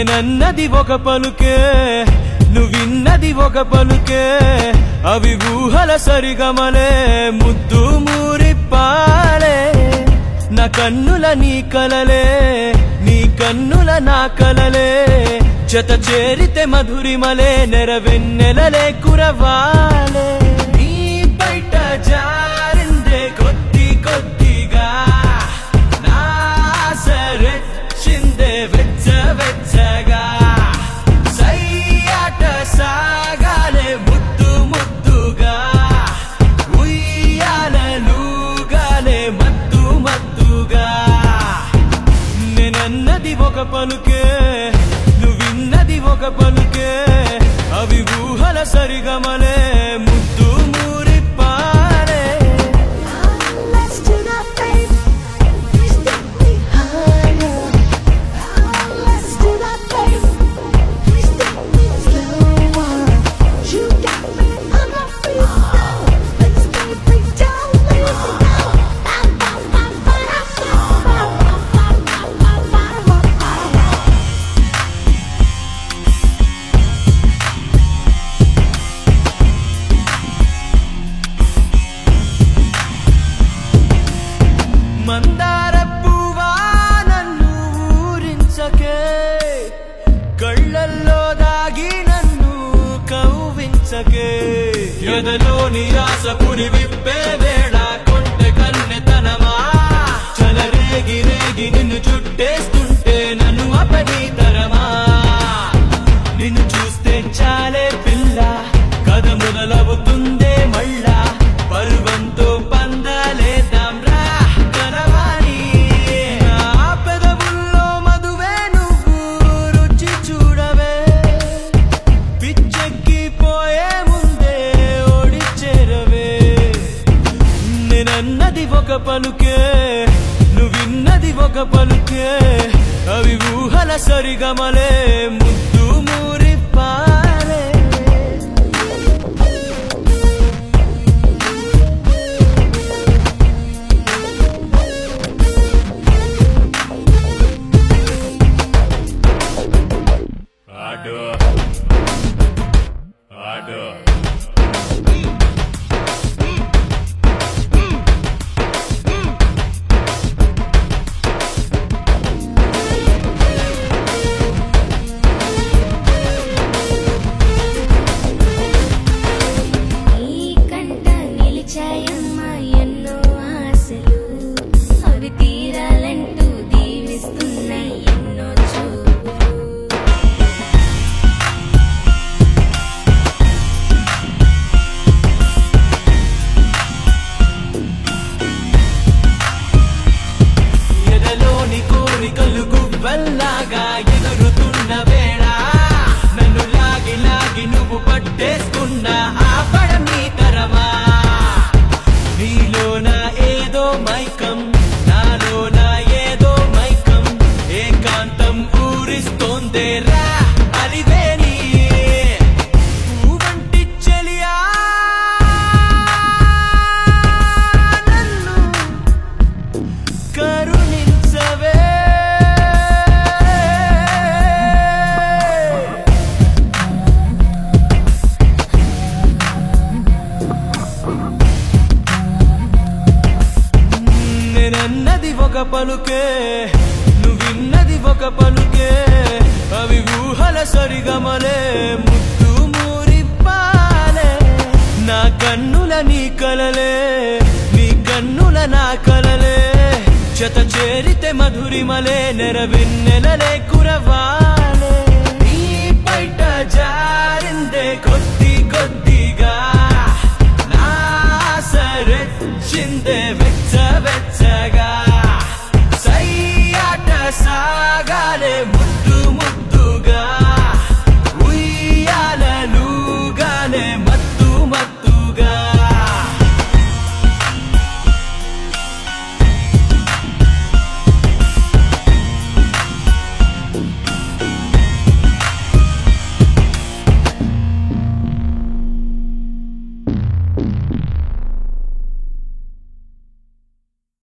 నేనన్నది ఒక పలుకే నువ్విన్నది ఒక పలుకే అవి ఊహల సరిగమలే ముద్దు మూరిప్పాలే నా కన్నుల నీ కలలే నీ కన్నుల నా కలలే జత చేరితే మధురిమలే నెరవెన్నెలలే కురవాలే నీ బయట జారిందే కొద్ది కొద్దిగా నా సరెచ్చిందే వెచ్చ వెచ్చగా సయ్యాట సాగాలే ముద్దు ముద్దుగా ఉయ్యాలలుగాలే మత్తు మత్తుగా నేనన్నది ఒక పలుకే నువ్విన్నది ఒక పలుకే అవి ఊహల సరిగమలే ముద్దు మూరిప్పాలే Let's do that, babe. Please take me higher. Let's do that, babe. Please take me slower. You got me on my feet now. Please, baby, don't leave me now. Bam, bam, bam, bam, bam, bam, bam, bam, bam, bam, bam, bam. మందార పువ్వా నన్ను ఊరించకే కళ్ళల్లో దాగి నన్ను కవ్వించకే ఎదలోని ఆశ పురి విప్పే వేళ కొంటె కన్నెతనమా చలరేగి రేగి నిన్ను చుట్టేస్తుంటే నన్ను అపనీతరమా నిన్ను చూస్తే చాలే పిల్ల కథ మొదలవుతుందే మళ్ళా పర్వంతో పందాలేదాంరా కరవాణి నా పెదవుల్లో మధువే నువ్వు రుచి చూడవే పిచ్చెక్కిపోయే ముందే ఓడి చేరవే నేనన్నది ఒక పలుకే నువ్విన్నది ఒక పలుకే అవి ఊహల సరిగమలే ముద్దు మూరిప్పాలే ఆడు ఆడు ఈ కంట నిలిచాయమ్మ ఎన్నో ఆశలు అవి తీరాలంటూ దీవిస్తున్నాయి ఎన్నో చూపులు ఎదలోని కోరికలు గువ్వల్లాగా ఎగురుతున్న వేళ నన్ను లాగి లాగి నువ్వు పట్టేసుకున్న ఆ పడమీ తరమా నీలోన ఏదో మైకం నాలోన ఏదో మైకం ఏకాంతం ఊరిస్తోందే రా అలివేని పూవంటి చెలియా నన్ను కరుణించవే నేనన్నది ఒక పలుకే నువ్విన్నది ఒక పలుకే అవి ఊహల సరిగమలే ముద్దు మూరిప్పాలే నా కన్నుల నీ కలలే నీ కన్నుల నా కలలే జత చేరితే మధురిమలే నెరవెన్నెలలే కురవాలే